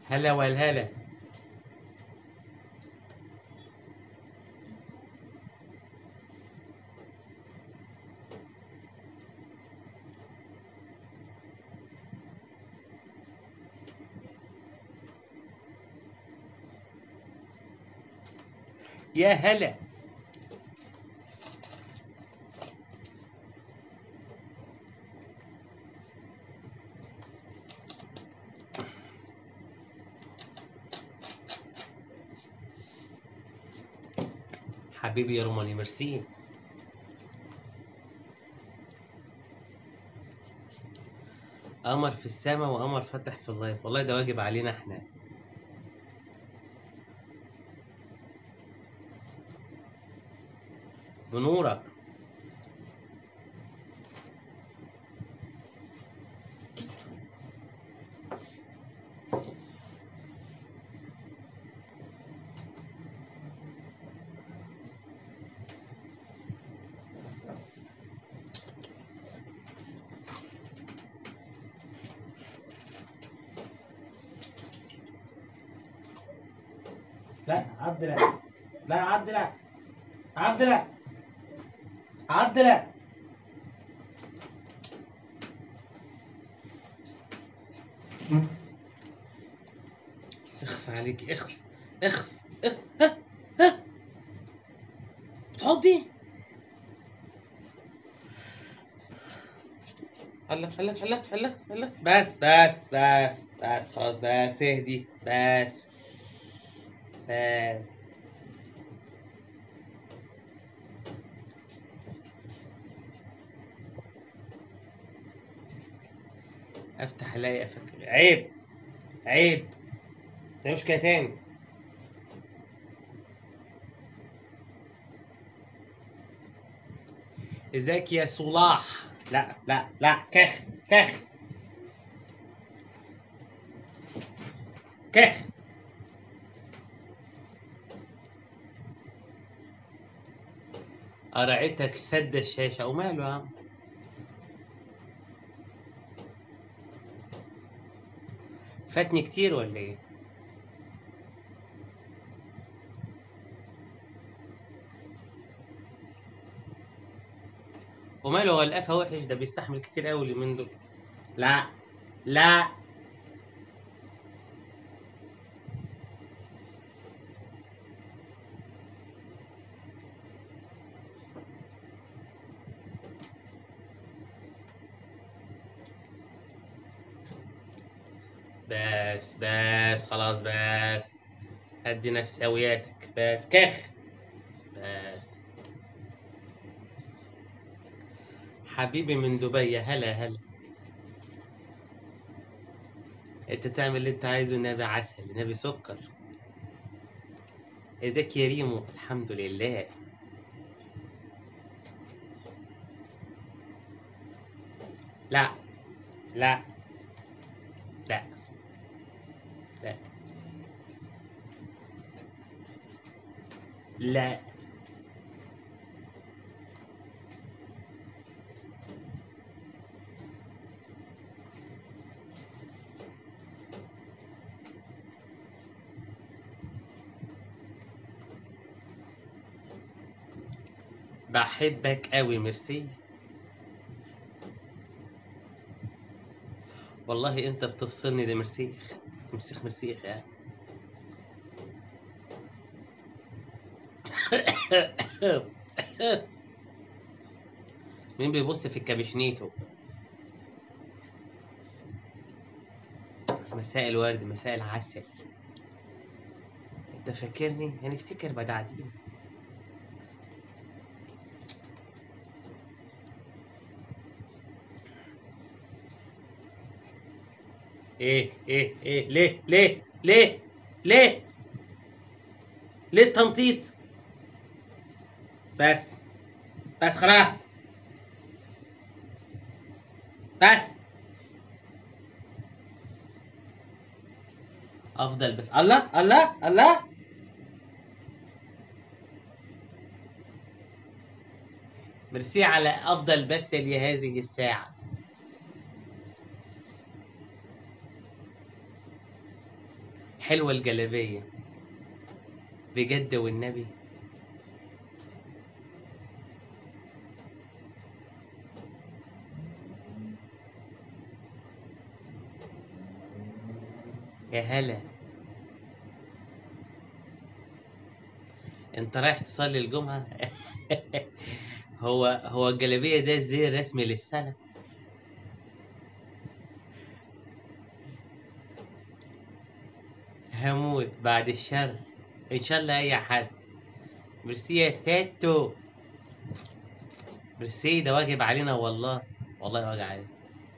هلا والهلا يا هلا حبيبي يا روماني ميرسي قمر في السماء وقمر فتح في اللايف والله ده واجب علينا احنا بنورك لا عبد لا لا عبد لا عبد لا عبد لا اخس عليك اخس اخس اخ ها ها بتحطي هلا هلا هلا هلا هلا بس بس بس بس خلاص بس اهدي بس بس افتح الاقي افكر عيب عيب ده مش كده تاني ازيك يا صلاح لا لا لا كخ كخ كخ قرعتك سد الشاشة وماله يا عم فاتني كتير ولا ايه؟ وماله هو القفا وحش ده بيستحمل كتير قوي اليومين دول لا لا بس بس خلاص بس هدي نفسياتك بس كخ بس حبيبي من دبي يا هلا هلا انت تعمل اللي انت عايزه نبي عسل نبي سكر ازيك يا ريمو الحمد لله لا لا لا لا لا بحبك قوي ميرسي والله انت بتفصلني ده مرسيخ مرسيخ مرسيخ يعني مين بيبص في الكابشنيتو مساء الورد مساء العسل انت فاكرني هنفتكر بعدين ايه ايه ايه ليه ليه ليه ليه ليه التنطيط بس بس خلاص بس افضل بس الله الله الله ميرسي على افضل بس لهذه الساعه حلوة الجلابية بجد والنبي يا هلا انت رايح تصلي الجمعة هو هو الجلابية ده الزي الرسمي للسنة هموت بعد الشر ان شاء الله اي حد ميرسي يا تاتو ميرسي ده واجب علينا والله والله واجب علينا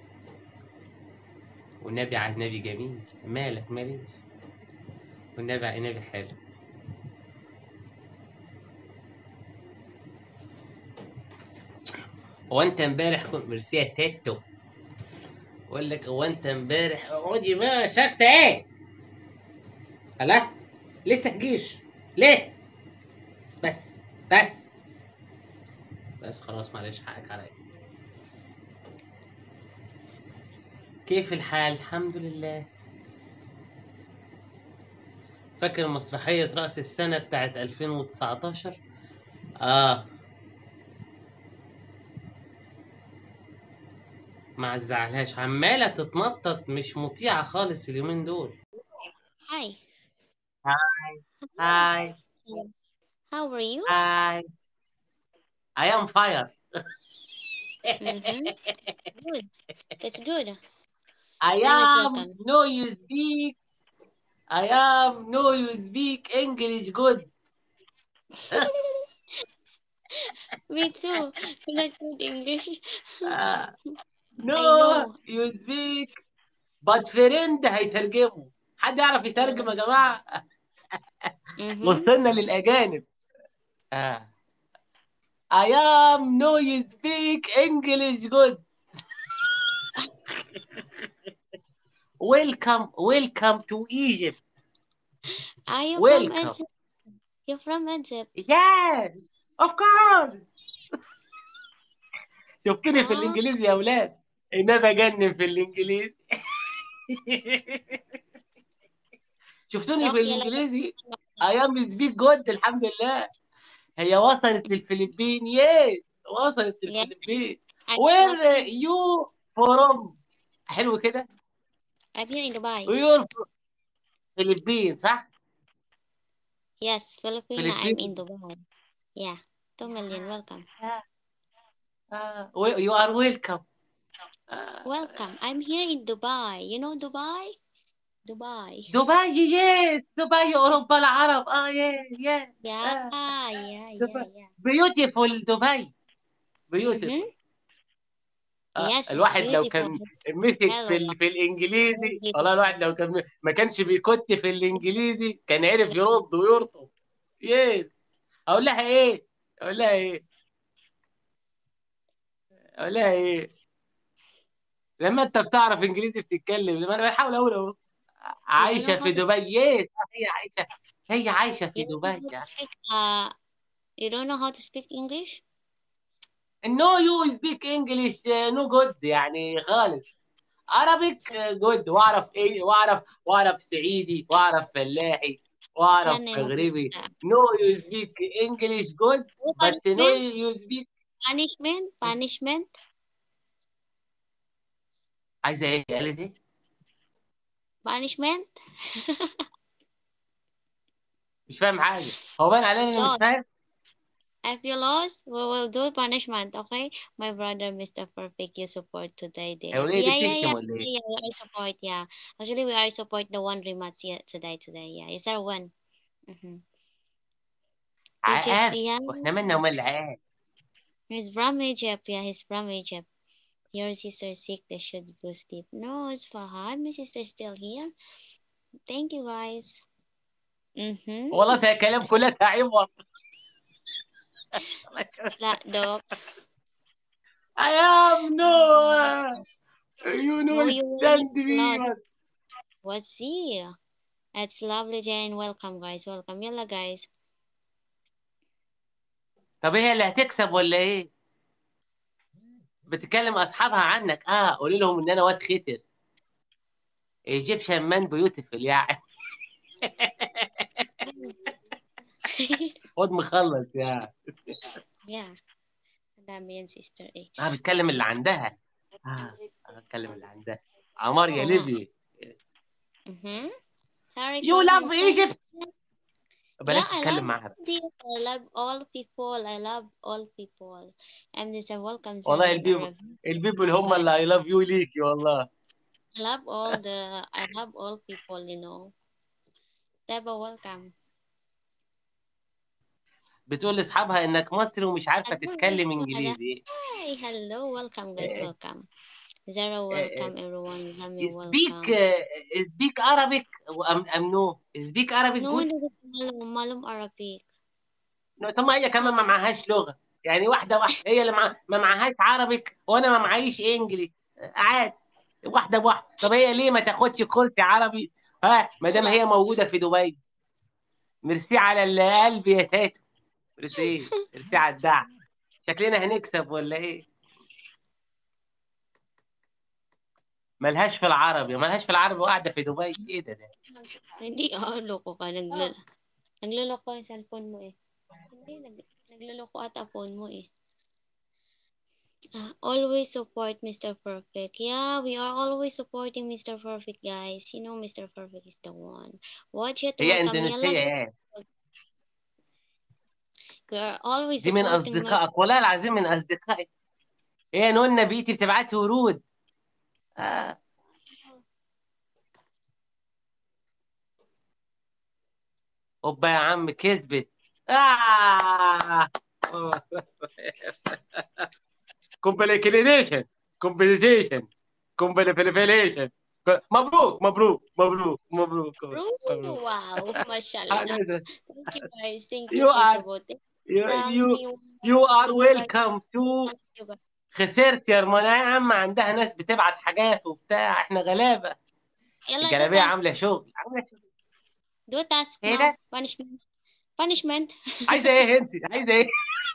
والنبي على النبي جميل مالك ماليش والنبي على النبي حلو هو انت امبارح كنت ميرسي يا تاتو بقول لك هو انت امبارح اقعدي بقى ساكته ايه لا ليه تهجيش ليه بس بس بس خلاص معلش حقك عليا كيف الحال الحمد لله فاكر مسرحية رأس السنة بتاعت 2019 اه ما زعلهاش عمالة تتنطط مش مطيعة خالص اليومين دول Hi. هاي So, how are you? هاي I am fire Mm-hmm. Good. That's good. I Always am welcome. no you speak I am no you speak English good Me too. You're not good English. آه. I no know. you speak but friend هيترجموا حد يعرف يترجم يا جماعة Mm-hmm. وصلنا للأجانب آه. I am no you speak English good welcome welcome to Egypt Are you from welcome Egypt? You're from Egypt. yes of course شفتني في Ah, الإنجليزي يا أولاد إنما أجنن في الإنجليزي شفتوني في okay. Like الإنجليزي I am speak good الحمد لله هي وصلت للفلبين يس وصلت yeah, للفلبين I'm where happy. you from حلو كده I'm here in Dubai. ويور فلبين صح Yes, Filipina. I'm فلبين in Dubai. Yeah. Two million. Welcome. آه. و- you are welcome آه. Welcome. I'm here in Dubai. You know Dubai? Dubai. دبي يس دبي Yes. أوروبا العرب اه يس يس Yeah. آه. Yeah. دبي Yeah. Yeah. بيوتيفول دبي بيوتيفول Mm-hmm. آه. Yes, it's الواحد لو beautiful. كان It's مسك hello. في ال... في الانجليزي Very والله الواحد beautiful. لو كان م- ما كانش بيكت في الانجليزي كان عرف يرد ويرطب يس اقول لها ايه اقول لها ايه اقول لها ايه لما انت بتعرف انجليزي بتتكلم لما انا بحاول اقول اهو You don't know عايشه how في to دبي يس هي عايشه هي عايشه في you don't know دبي how to speak uh you don't know how to speak English? نو يو سبيك انجلش نو جود يعني خالص عربيك جود واعرف ايه واعرف واعرف صعيدي واعرف فلاحي واعرف Then in مغربي uh, نو يو سبيك انجلش جود no بس نو punishment, يو سبيك punishment, punishment. عايزه ايه قالت ايه Punishment? مش فاهم حاجه هو باين علينا اني مش Loss. فاهم If you lost, we will do punishment, okay? My brother, Mr. Perfect, you support today هي there. وليه دي Yeah, yeah, بتشتم yeah. ولا ايه Yeah, we are support, yeah. Actually, we are support the one rematch yeah, today, today. Yeah, is there one? Mm-hmm. Egypt, عقاب yeah. واحنا مالنا ومال العقاب He's from Egypt, yeah, he's from Egypt. Your sister sick, they should go sleep. No, it's Fahad. My sister's still here. Thank you, guys. Mm-hmm. والله ده كلام كلها عبط لا دوب. I am no you know No, you will stand need me blood. What's here? It's lovely, Jane. Welcome, guys. Welcome. يلا, guys. طب هي اللي هتكسب ولا ايه بتكلم اصحابها عنك اه قولي لهم ان انا واد خطر ايجيبشن مان بيوتيفل يعني خد مخلص يا yeah. That means sister A. اه بتكلم اللي عندها اه آه، بتكلم اللي عندها عمار يا آه. ليبي Mm-hmm. Sorry. يو Queen, لاف I'm sorry. ايجيبت بلاش Yeah, I تتكلم love معاها India. I love all people. I love all people. And there's a welcome والله sign in البيبل Arabic. البيبل هم اللي اي لاف يو ليكي والله I love all the. I love all people. You know. Have a welcome. بتقول لاصحابها انك مصري ومش عارفه أقول تتكلم لهم انجليزي Hi, hello, welcome guys, Eh, welcome. Zara, welcome everyone. Zami, سبيك welcome. سبيك عربيك ام ام نو سبيك عربيك No, جود this is Malum, Malum Arabic. طب ما هي كمان ما معهاش لغه يعني واحده واحده هي اللي مع... ما معهاش عربيك وانا ما معيش انجلي عادي واحده بواحده طب هي ليه ما تاخدش كورس عربي ها ما دام هي موجوده في دبي ميرسي على القلب يا تاتو ميرسي ميرسي على الدعم شكلنا هنكسب ولا ايه ملهاش في العربي ملهاش في العربي وقاعده في دبي ايه ده ده Hindi, ah, loko ka. Naglala naglaloko yung cellphone mo eh. Hindi, nag naglaloko ata phone mo eh. Ah, always support Mr. Perfect. Yeah, we are always supporting Mr. Perfect, guys. You know Mr. Perfect is the one. Watch it, هي welcome. اندونيسيه Yalla, يعني we are always دي من supporting my اصدقائك والله العظيم من اصدقائي هي نقولنا بيتي بتبعتي ورود آه. اوبا يا عم كسبت آه. كومبليكيشن كومبليكيشن كومبليكيشن مبروك مبروك مبروك مبروك Ooh, مبروك wow, mashallah. Thank you guys. Thank you You for are- supporting. you Thanks you me. you are Thank you guys. welcome to Thank you guys. خسرت يا رمانة يا عم عندها ناس بتبعت حاجات وبتاع احنا غلابة يلا do الجلابية task. عاملة شغل عاملة شغل Do task ايه now. ده؟ Punishment. Punishment. عايزة ايه انت عايزة ايه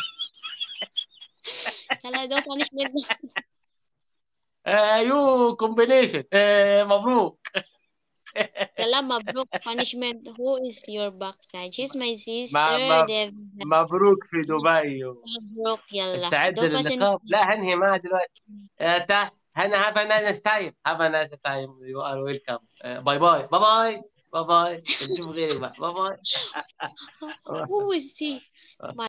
يلا do punishment. آه يو كومبينيشن آه مبروك يلا مبروك punishment. Who is your backside? She's my sister. ما- Dev. مبروك في دبي مبروك يلا. استعد do للقاء punishment. لا هنهي معاه دلوقتي آه تا هنا هاف نايس تايم هاف نايس تايم يو ار ويلكم باي باي باي باي باي باي نشوف غيرك بقى باي باي Who is he?